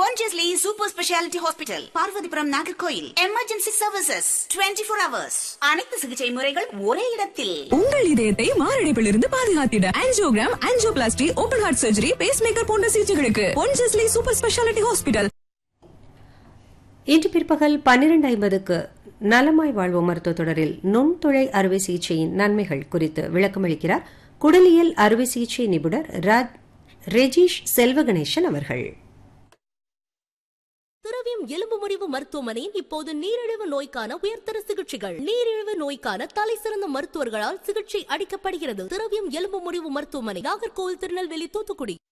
Pondicherry Super Speciality Hospital, Parvathipuram Nagercoil emergency services 24 four hours அனைத்து சிகிச்சை முறைகள் ஒரே இடத்தில் உங்கள் இதயத்தை மாரடைப்பிலிருந்து பாதுகாத்திட angiogram angioplasty open heart surgery pacemaker போன்ற சிகிச்சைகளுக்கு பொன்ஜஸ்லி சூப்பர் ஸ்பெஷாலிட்டி ஹாஸ்பிட்டல் இன்று பிற்பகல் பன்னிரண்டு ஐம்பதுக்கு நலமாய் வாழ்வோம் மருத்துவ தொடரில் நுண்துளை அறுவை சிகிச்சையின் நன்மைகள் குறித்து விளக்கமளிக்கிறார் குடலியல் அறுவை சிகிச்சை நிபுணர் ராஜ்- ரெஜீஷ் செல்வகணேசன் அவர்கள் திரவியம் எலும்பு முறிவு மருத்துவமனையின் இப்போது நீரிழிவு நோய்க்கான உயர்தர சிகிச்சைகள் நீரிழிவு நோய்க்கான தலை சிறந்த மருத்துவர்களால் சிகிச்சை அளிக்கப்படுகிறது திரவியம் எலும்பு முறிவு மருத்துவமனை நாகர்கோவில் திருநெல்வேலி தூத்துக்குடி